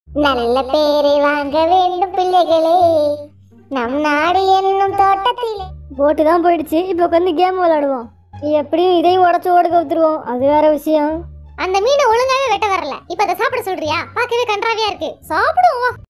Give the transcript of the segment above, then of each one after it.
நல்ல பேரை வாங்க வேண்டும் பிள்ளைகளே நம் நாடு என்னும் தோட்டத்திலே போட்டு தான் போயிடுச்சு இப்போ உட்காந்து கேம் விளையாடுவோம் எப்படியும் இதையும் உடச்சு ஓட கவுத்துருவோம் அது வேற விஷயம் அந்த மீனை ஒழுங்காவே வெட்ட வரல இப்ப அதை சாப்பிட சொல்றியா பார்க்கவே கன்றாவியா இருக்கு சாப்பிடுவோம் வா.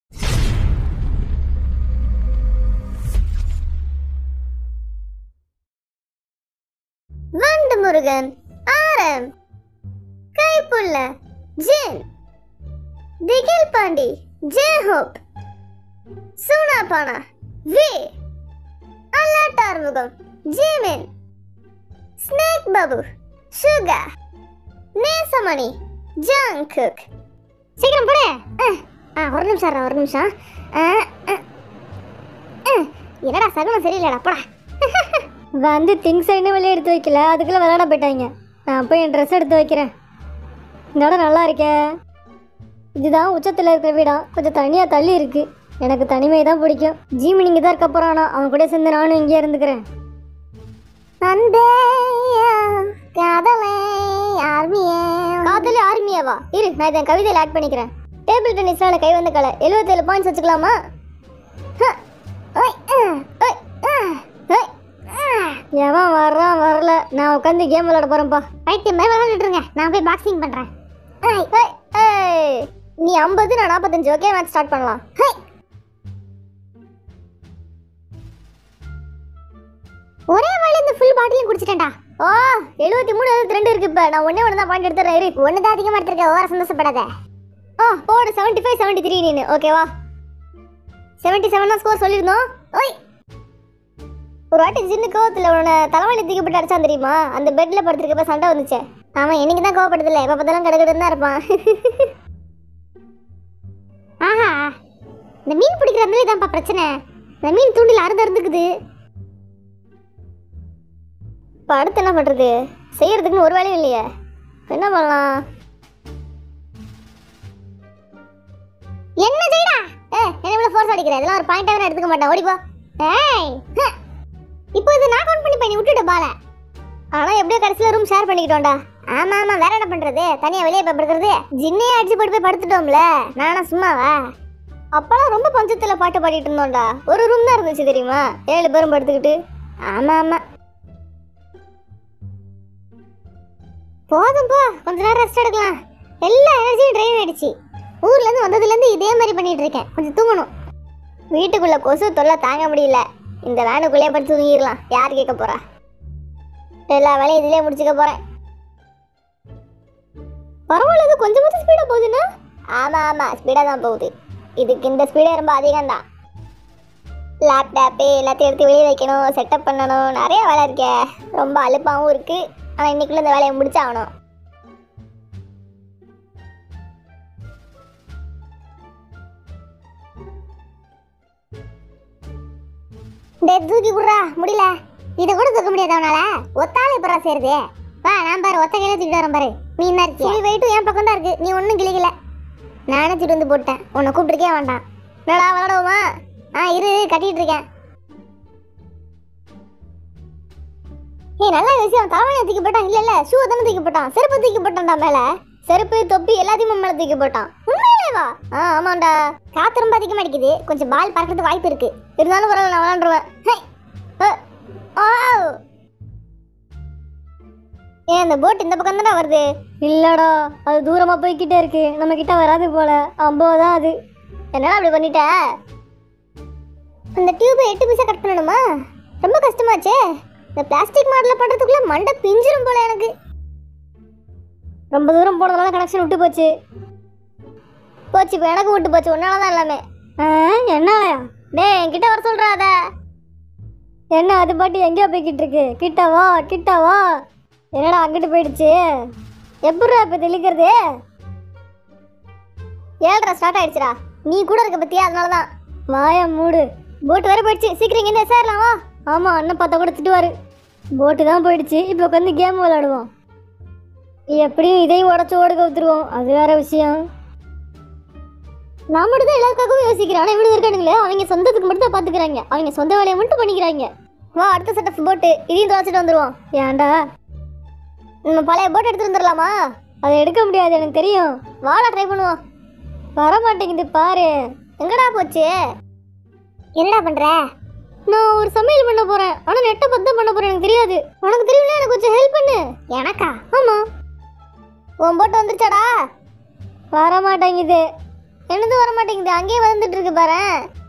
வண்டு முருகன் ஆரம் கைப்புள்ள ஜென் திகில் பாண்டி ஜெயஹோப் சூனாபானா வே அல்லாட்டார் முகம் Jimin snake Babu sugar Nesamani Jungkook சீக்கிரம் போடு அஹ், ஆ ஒரு நிமிஷம் இருடா, ஒரு நிமிஷம் அஹ், அஹ், அஹ். என்னடா சகுனம் சரியில்லடா போடா வந்து திங்ஸ் இன்னும் வெளியே எடுத்து வைக்கல அதுக்குள்ளே விளையாட போயிட்டாங்க நான் போய் என் ட்ரெஸ் எடுத்து வைக்கிறேன் இந்த இடம் நல்லா இருக்கே இதுதான் உச்சத்தில் இருக்கிற வீடா கொஞ்சம் தனியாக தள்ளி இருக்கு எனக்கு தனிமை தான் பிடிக்கும் ஜீமி நீங்கள் தான் இருக்க போகிறானா அவன் கூட சேர்ந்து நானும் இங்கேயே இருந்துக்கிறேன் அன்பே காதலே ஆர்மியே காதலி ஆர்மியாவா இரு நான் இதை கவிதையில் ஆட் பண்ணிக்கிறேன் டேபிள் டென்னிஸ்ல கை வந்த கலை எழுபத்தேழு பாயிண்ட்ஸ் வச்சுக்கலாமா ஓய், அஹ், ஓய், அஹ், ஓய், அஹ். எவன் வர்றான் வரல நான் உட்காந்து கேம் விளையாட போகிறேன்ப்பா பைத்தியம் மாதிரி விளையாண்டுருங்க நான் போய் பாக்ஸிங் பண்றேன் ஐய், ஏய், ஏய், நீ ஐம்பது நான் நாற்பத்தஞ்சு ஓகே மேட்ச் ஸ்டார்ட் பண்ணலாம் ஹை. ஒரே வாழை இந்த ஃபுல் பாட்டிலையும் குடிச்சிட்டேன்டா ஓ எழுபத்தி மூணு எழுபத்தி ரெண்டு இருக்கு இப்போ நான் ஒன்னே ஒன்று தான் பாயிண்ட் எடுத்துறேன் இரு ஒன்று தான் அதிகமாக எடுத்திருக்க ஓர சந்தோஷப்படாத ஆ போடு செவன்ட்டி ஃபைவ் செவன்ட்டி த்ரீ நீனு ஓகேவா செவன்ட்டி செவன் தான் ஸ்கோர் சொல்லியிருந்தோம் ஓய் ஒரு வாட்டி சின்ன கோவத்தில் உன்னை தலைவலி தூக்கி போட்டு அடிச்சான் தெரியுமா அந்த பெட்டில் படுத்துருக்கப்ப சண்டை வந்துச்சே அவன் என்னைக்கு தான் கோவப்படுதில்ல எப்போ பார்த்தாலும் கடகடன்னு தான் இருப்பான் ஆஹா இந்த மீன் பிடிக்கிற மாதிரி தான்ப்பா பிரச்சனை இந்த மீன் தூண்டில் அறுந்து அறுந்துக்குது இப்போ அடுத்து என்ன பண்ணுறது செய்யறதுக்குன்னு ஒரு வேலையும் இல்லையே என்ன பண்ணலாம் என்ன செய்டா ஏ என்ன இவ்வளோ ஃபோர்ஸ் அடிக்கிற இதெல்லாம் ஒரு பாயிண்டாக எடுத்துக்க மாட்டேன் ஓடிப்போ ஏய் ஹ. இப்போ இது நான் கவுண்ட் பண்ணி பண்ணி விட்டுட்டு பால ஆனால் எப்படியோ கடைசியில் ரூம் ஷேர் பண்ணிக்கிட்டோம்டா ஆமா ஆமா வேற என்ன பண்றது தனியா வெளியே போய் படுக்கிறது ஜின்னையே அடிச்சு போட்டு போய் படுத்துட்டோம்ல நானா சும்மாவா அப்போலாம் ரொம்ப பஞ்சத்தில் பாட்டு பாடிட்டு இருந்தோம்டா ஒரு ரூம் தான் இருந்துச்சு தெரியுமா ஏழு பேரும் படுத்துக்கிட்டு ஆமா ஆமா போதும் போ கொஞ்ச நேரம் ரெஸ்ட் எடுக்கலாம் எல்லா எனர்ஜியும் ட்ரெயின் ஆயிடுச்சு ஊர்ல இருந்து வந்ததுல இருந்து இதே மாதிரி பண்ணிட்டு இருக்கேன் கொஞ்சம் தூங்கணும் வீட்டுக்குள்ள கொசு தொல்லை தாங்க முடியல இந்த வேனுக்குள்ளேயே படுத்து தூங்கிடலாம் யார் கேட்க போறா எல்லா வேலையும் இதுலயே முடிச்சுக்க போறேன் பரவாயில்ல இது கொஞ்சமாச்சும் ஸ்பீடா போகுதுன்னா ஆமா ஆமா ஸ்பீடா தான் போகுது இதுக்கு இந்த ஸ்பீடே ரொம்ப அதிகம் தான் லேப்டாப்பு எல்லாத்தையும் எடுத்து வெளியே வைக்கணும் செட்டப் பண்ணணும் நிறைய வேலை இருக்கே ரொம்ப அலுப்பாகவும் இருக்கு ஆனால் இன்னைக்குள்ள இந்த வேலையை முடிச்சாகணும் டேய் தூக்கி குடுறா முடியல இதை கூட தூக்க முடியாது அவனால ஒத்தால இப்பறா சேருது வா நான் பாரு ஒத்த கையில தூக்கிட்டு வரேன் பாரு நீ என்ன இருக்கிய புலி வெயிட்டும் என் பக்கம் தான் இருக்கு நீ ஒன்றும் கிளிக்கல நானே திட்டு வந்து போட்டேன் உன்னை கூப்பிட்டுருக்கே வேண்டாம் என்னடா விளாடுவோமா ஆ இரு கட்டிட்டு இருக்கேன் ஏய் நல்ல விஷயம் தலைவனையை தூக்கி போட்டான் இல்ல இல்ல ஷூ தானே தூக்கி போட்டான் செருப்பு தூக்கி போட்டான்டா மேல செருப்பு தொப்பி எல்லாத்தையும் மேல தூக்கி போட்டான் உண்மையிலேவா ஆ ஆமாண்டா காத்து ரொம்ப அதிகமா அடிக்குது கொஞ்சம் பால் பறக்கிறதுக்கு வாய்ப்பு இருக்கு இருந்தாலும் பரவாயில்ல நான் விளாண்டுருவேன் ஹை. ஆ ஏன் இந்த போட் இந்த பக்கம் தானே வருது இல்லடா அது தூரமா போய்கிட்டே இருக்கு நம்ம கிட்ட வராது போல அம்போ தான் அது என்னடா அப்படி பண்ணிட்ட அந்த டியூபை எட்டு பைசா கட் பண்ணணுமா ரொம்ப கஷ்டமாச்சே இந்த பிளாஸ்டிக் மாடல பண்றதுக்குள்ள மண்டை பிஞ்சிரும் போல எனக்கு ரொம்ப தூரம் போனதுனால கனெக்ஷன் விட்டு போச்சு போச்சு இப்போ எனக்கு விட்டு போச்சு உன்னால தான் எல்லாமே என்னாலயா டேய் என்கிட்ட வர சொல்றாத என்ன அது பாட்டு எங்கேயோ போய்கிட்டு இருக்கு கிட்ட வா கிட்ட வா என்னடா அங்கிட்டு போயிடுச்சு எப்படிடா இப்போ தெளிக்கிறது ஏழ்ரா ஸ்டார்ட் ஆயிடுச்சுடா நீ கூட இருக்க பத்தியா அதனால தான் வாய மூடு போட் வேற போயிடுச்சு சீக்கிரம் இங்கே சேரலாம் வா ஆமாம் அண்ணன் பார்த்தா கூட திட்டுவாரு போட்டு தான் போயிடுச்சு இப்போ உட்காந்து கேம் விளையாடுவோம் எப்படியும் இதையும் உடச்சு ஓட கவுத்துருவோம் அது வேற விஷயம் நான் மட்டும் தான் எல்லாருக்காகவும் யோசிக்கிறேன் ஆனால் இவ்வளோ இருக்கானுங்களே அவங்க சொந்தத்துக்கு மட்டும் தான் பார்த்துக்கிறாங்க அவங்க சொந்த வேலையை மட்டும் பண்ணிக்கிறாங்க வா அடுத்த செட் ஆஃப் போட்டு இதையும் தொலைச்சிட்டு வந்துடுவோம் ஏன்டா நம்ம பழைய போட் எடுத்துட்டு வந்துடலாமா அதை எடுக்க முடியாது எனக்கு தெரியும் வாடா ட்ரை பண்ணுவோம் வர மாட்டேங்குது பாரு எங்கடா போச்சு என்னடா பண்ற நான் ஒரு சமையல் பண்ண போறேன் ஆனா நெட்டை பத்தம் பண்ண போறேன் எனக்கு தெரியாது உனக்கு தெரியும்ல எனக்கு கொஞ்சம் ஹெல்ப் பண்ணு எனக்கா ஆமா உன் போட்டு வந்துருச்சாடா வர மாட்டேங்குது என்னது வர மாட்டேங்குது அங்கேயே வந்துட்டு இருக்கு பாரு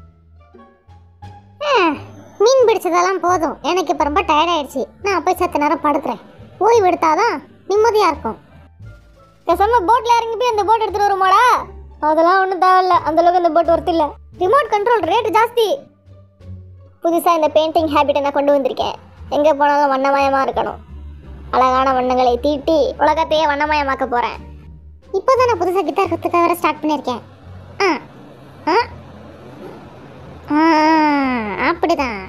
ஆ, மீன் பிடிச்சதெல்லாம் போதும் எனக்கு இப்போ ரொம்ப டயர்ட் ஆயிடுச்சு நான் போய் சத்த நேரம் படுக்கிறேன் ஓய்வு எடுத்தாதான் நிம்மதியா இருக்கும் பேசாம போட்ல இறங்கி போய் அந்த போட் எடுத்துட்டு வருமாடா அதெல்லாம் ஒன்றும் தேவையில்ல அந்த அளவுக்கு அந்த போட் ஒர்த்து இல்ல ரிமோட் கண்ட்ரோல் ரேட் ஜாஸ்தி புதுசா இந்த பெயிண்டிங் ஹேபிட்டை நான் கொண்டு வந்திருக்கேன் எங்க போனாலும் வண்ணமயமா இருக்கணும் அழகான வண்ணங்களை தீட்டி உலகத்தையே வண்ணமயமாக்க போறேன் இப்போதான் நான் புதுசாக கிட்டார் கற்றுக்க வர ஸ்டார்ட் பண்ணியிருக்கேன் ஆ ஆ ஆ, அப்படிதான்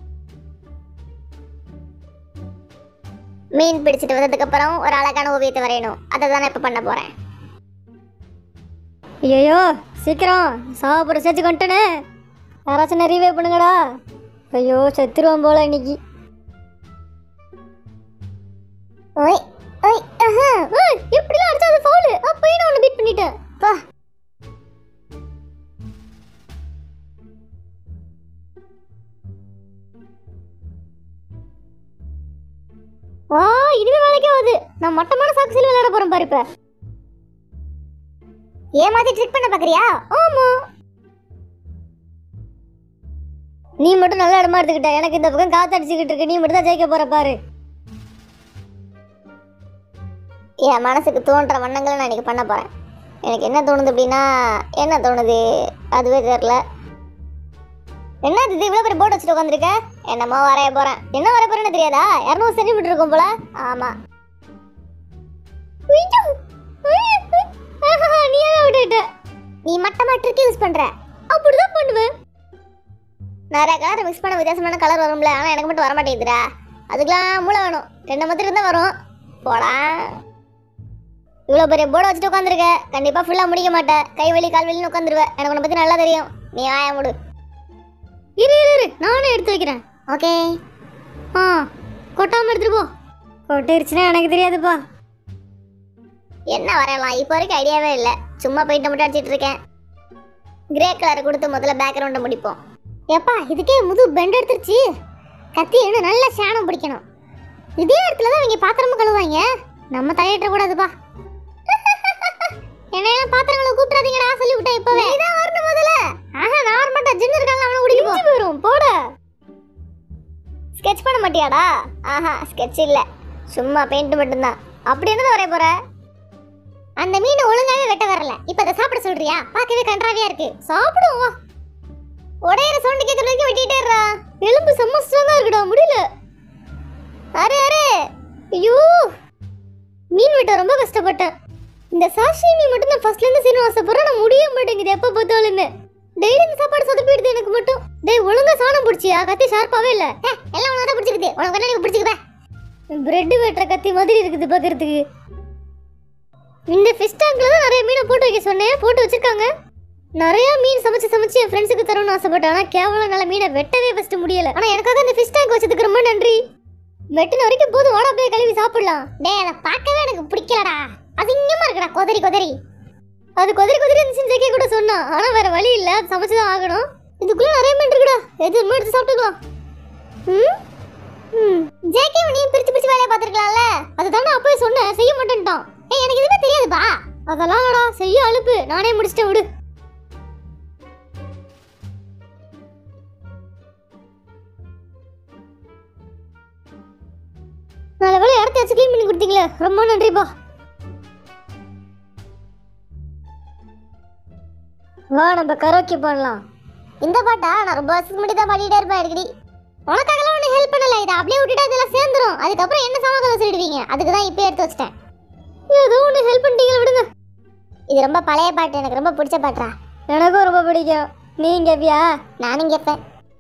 மீன் பிடிச்சிட்டு வந்ததுக்கு அப்புறம் ஒரு அழகான ஓவியத்தை வரையணும் அதை தான் இப்போ பண்ண போறேன் ஐயோ சீக்கிரம் சாப்பிட்ற சேர்த்து கொண்டனே யாராச்சும் நிறையவே பண்ணுங்கடா ஐயோ செத்துருவான் போல இன்னைக்கு ஓய் ஓய் ஆஹா எப்படிலாம் அடிச்சா அது ஃபவுல் அப்பயே நான் ஒன்று பீட் பண்ணிட்டேன் பா ஆ இதுவே வேலைக்கே ஆகுது நான் மட்டமான சாக்ஸில் விளையாட போறேன் பாரு இப்ப ஏமாத்தி ட்ரிக் பண்ண பார்க்குறியா ஆமா நீ மட்டும் நல்ல இடமா எடுத்துக்கிட்ட எனக்கு இந்த பக்கம் காத்தடிச்சுக்கிட்டு இருக்கு நீ மட்டும் தான் ஜெயிக்க போற பாரு என் மனசுக்கு தோன்ற வண்ணங்களை நான் இன்னைக்கு பண்ண போறேன் எனக்கு என்ன தோணுது அப்படின்னா என்ன தோணுது அதுவே தெரியல என்ன இது இவ்வளோ பெரிய போட் வச்சுட்டு உட்காந்துருக்க என்னமோ வரைய போறேன் என்ன வரைய போறேன்னு தெரியாதா இரநூறு சென்டிமீட்டர் இருக்கும் போல ஆமா உய்யோ. ஆஹா, நீயே விட்டுட்ட நீ மட்டமா ட்ரிக் யூஸ் பண்ற அப்படிதான் பண்ணுவேன் நிறைய கலர் மிக்ஸ் பண்ண வித்தியாசமான கலர் வரும்ல ஆனால் எனக்கு மட்டும் வர மாட்டேங்குதுடா அதுக்கெல்லாம் மூளை வேணும் ரெண்டு மத்திரம் இருந்தால் வரும் போடா இவ்வளோ பெரிய போர்டை வச்சுட்டு உட்காந்துருக்க கண்டிப்பாக ஃபுல்லாக முடிக்க மாட்டேன் கை வலி கால் வலின்னு உட்காந்துருவேன் எனக்கு உன்னை பற்றி நல்லா தெரியும் நீ ஆய முடு இரு இரு இரு நானே எடுத்து வைக்கிறேன் ஓகே ஆ கொட்டாமல் எடுத்துட்டு போ கொட்டிருச்சுன்னா எனக்கு தெரியாதுப்பா என்ன வரையலாம் இப்போ வரைக்கும் ஐடியாவே இல்லை சும்மா போயிட்டு மட்டும் அடிச்சிட்டு இருக்கேன் கிரே கலர் கொடுத்து முதல்ல பேக்ரவுண்டை முடிப்போம் எப்பா இதுக்கே முது பெண்ட் எடுத்துருச்சு கத்தி என்ன நல்லா சாணம் பிடிக்கணும் இதே இடத்துல தான் இவங்க பாத்திரமும் கழுவாங்க நம்ம தலையிட்ட கூடாதுப்பா என்னையெல்லாம் பாத்திரங்களை கூப்பிடாதீங்கடா சொல்லி விட்டேன் இப்பவே இதான் வரணும் முதல்ல ஆஹா நான் வர மாட்டேன் ஜின்னு இருக்காங்க அவனை குடிக்க போ போயிடும் போட ஸ்கெட்ச் பண்ண மாட்டியாடா ஆஹா ஸ்கெட்ச் இல்ல சும்மா பெயிண்ட் மட்டும்தான் அப்படி என்னது வரைய போற அந்த மீன் ஒழுங்காவே வெட்ட வரல இப்ப அதை சாப்பிட சொல்றியா பார்க்கவே கன்றாவியா இருக்கு சாப்பிடுவோம் வா உடையிற சவுண்ட் கேட்கற வரைக்கும் வெட்டிட்டே இருடா எலும்பு செம்ம ஸ்ட்ராங்கா இருக்குடா முடியல அரே அரே ஐயோ மீன் வெட்ட ரொம்ப கஷ்டப்பட்டேன் இந்த சாஷி மீன் மட்டும் நான் ஃபர்ஸ்ட்ல இருந்து செய்யணும் ஆசைப்படுறேன் நான் முடிய மாட்டேங்குது எப்ப பார்த்தாலுமே டெய்லி இந்த சாப்பாடு சொதப்பிடுது எனக்கு மட்டும் டேய் ஒழுங்கா சாணம் பிடிச்சியா கத்தி ஷார்ப்பாவே இல்ல ஏ, எல்லாம் உனக்கு தான் பிடிச்சிருக்குது உனக்கு என்ன எனக்கு பிடிச்சிருக்குதா பிரெட் வெட்டுற கத்தி மாதிரி இருக்குது பார்க்கறதுக்கு இந்த ஃபிஷ் டேங்க்ல தான் நிறைய மீனை போட்டு வைக்க சொன்னேன் போட்டு வச்சிருக்காங்க நிறைய மீன் சமைச்சு சமைச்சு என் ஃப்ரெண்ட்ஸுக்கு தரணும்னு ஆசைப்பட்டேன் ஆனால் கேவலம் நல்ல மீனை வெட்டவே ஃபஸ்ட்டு முடியல ஆனால் எனக்காக இந்த ஃபிஷ் டேங்க் வச்சதுக்கு ரொம்ப நன்றி வெட்டின வரைக்கும் போதும் வாடா போய் கழுவி சாப்பிடலாம் டேய் அதை பார்க்கவே எனக்கு பிடிக்கலடா அசிங்கமா இருக்குடா கொதறி கொதறி அது கொதிரி கொதிரி இருந்துச்சுன்னு ஜெகே கூட சொன்னான் ஆனால் வேற வழி இல்லை அது சமைச்சு தான் ஆகணும் இதுக்குள்ள நிறைய மீன் இருக்குடா எது வேணுமோ எடுத்து சாப்பிட்டுக்கலாம் ம் ம் ஜேகே நீ பிரிச்சு பிரிச்சு வேலையை பார்த்துருக்கலாம்ல அதுதான் நான் அப்பவே சொன்னேன் செய்ய மாட்டேன்ட்டான் ஏய் எனக்கு எதுவுமே தெரியாதுப்பா அதெல்லாம் இல்லடா செய்ய அலுப்பு நானே முடிச்சிட்டேன் விடு நல்ல வேலை இடத்த வச்சு க்ளீன் பண்ணி கொடுத்தீங்களே ரொம்ப நன்றிப்பா வா நம்ம கரோக்கி பண்ணலாம் இந்த பாட்டா நான் ரொம்ப வருஷத்துக்கு முன்னாடி தான் பாடிட்டே இருப்பேன் அடிக்கடி உனக்காகலாம் ஒன்றும் ஹெல்ப் பண்ணல இதை அப்படியே விட்டுட்டா இதெல்லாம் சேர்ந்துரும் அதுக்கப்புறம் என்ன சமாதானம் சொல்லிடுவீங்க அதுக்கு தான் இப்போ எடுத்து வச்சிட்டேன் ஏதோ ஒன்று ஹெல்ப் பண்ணிட்டீங்க விடுங்க இது ரொம்ப பழைய பாட்டு எனக்கு ரொம்ப பிடிச்ச பாட்டுடா எனக்கும் ரொம்ப பிடிக்கும் நீங்க எப்படியா நானும் கேட்பேன்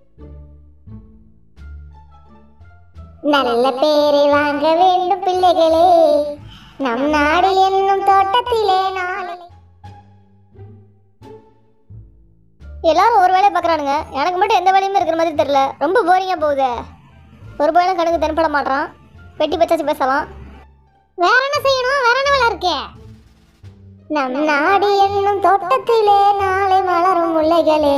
நல்ல பேரை வாங்க வேண்டும் பிள்ளைகளே நம் நாடு என்னும் தோட்டத்திலே நாளை எல்லாரும் ஒரு வேலையை பார்க்குறானுங்க எனக்கு மட்டும் எந்த வேலையுமே இருக்கிற மாதிரி தெரியல ரொம்ப போரிங்காக போகுதே ஒரு பையனும் கணக்கு தென்பட மாட்டான் வெட்டி பச்சாச்சு பேசலாம் வேற என்ன செய்யணும் வேற என்ன வேலை இருக்கே நம் நாடு என்னும் தோட்டத்திலே நாளை மலரும் முல்லைகளே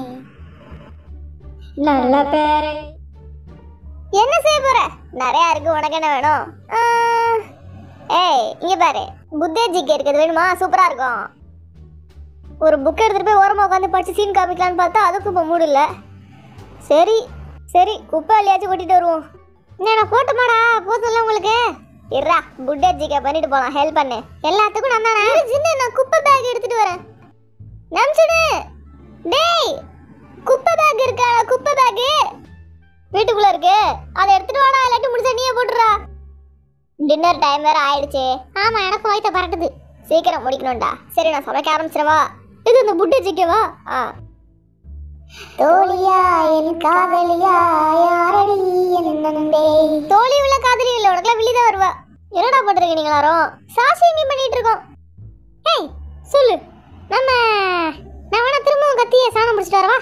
நல்ல பேரு என்ன செய்ய போற நிறைய இருக்கு உனக்கு என்ன வேணும் ஆ, ஏய் இங்க பாரு புத்தே ஜிகே இருக்குது வேணுமா சூப்பரா இருக்கும் ஒரு புக் எடுத்துட்டு போய் ஓரமா உட்காந்து படிச்சு சீன் காமிக்கலான்னு பார்த்தா அதுக்கும் இப்போ மூடு இல்ல சரி சரி குப்பை அள்ளியாச்சும் கொட்டிட்டு வருவோம் நான் போட்டுமாடா போதும்ல உங்களுக்கு இருடா புட்டே ஜிகே பண்ணிட்டு போலாம் ஹெல்ப் பண்ணு எல்லாத்துக்கும் நான் தானே சின்ன நான் குப்பை பேக் எடுத்துட்டு வரேன் நம்சுடு டேய் குப்பை பேக் இருக்கா குப்பை பேக் வீட்டுக்குள்ள இருக்கு அதை எடுத்துட்டு வாடா இல்லாட்டி முடிச்சா நீயே போட்டுறா டின்னர் டைம் வேற ஆயிடுச்சு ஆமா எனக்கு வயித்த பறக்குது சீக்கிரம் முடிக்கணும்டா சரி நான் சமைக்க ஆரம்பிச்சிடவா இது இந்த புட்டே ஜிகேவா ஆ தோழியா என் காதலியா யாரடி என் நந்தே தோழி உள்ள காதலி இல்ல உனக்குலாம் வெளியே தான் வருவா என்னடா பண்றீங்க நீங்க எல்லாரும் சாசி மீன் பண்ணிட்டு இருக்கோம் ஏய் சொல்லு நம்ம நான் வேணா திரும்பவும் கத்திய சாணம் முடிச்சிட்டு வரவா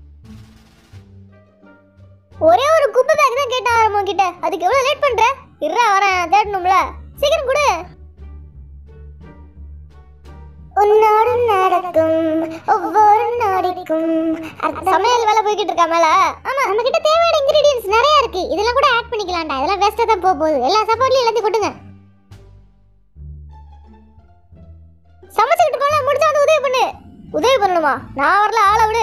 ஒரே ஒரு குப்பை பேக் தான் கேட்டா ஆரம்பம் கிட்ட அதுக்கு எவ்வளவு லேட் பண்ற இருடா வரேன் தேடணும்ல சீக்கிரம் கொடு உன்னோடு நடக்கும் ஒவ்வொரு நாடிக்கும் அர்த்தம் சமையல் வேலை போய்கிட்டு இருக்கா மேல ஆமா நம்ம கிட்ட தேவையான இன்கிரிடியன்ஸ் நிறைய இருக்கு இதெல்லாம் கூட ஆட் பண்ணிக்கலாம்டா இதெல்லாம் வேஸ்டா தான் போக போகுது எல்லா சாப்பாடுலயும் எல்லாத்தையும் கொட்டுங்க சமைச்சுக்கிட்டு இருக்கோம்ல முடிச்சா வந்து உதவி பண்ணு உதவி பண்ணணுமா நான் வரல ஆளை விடு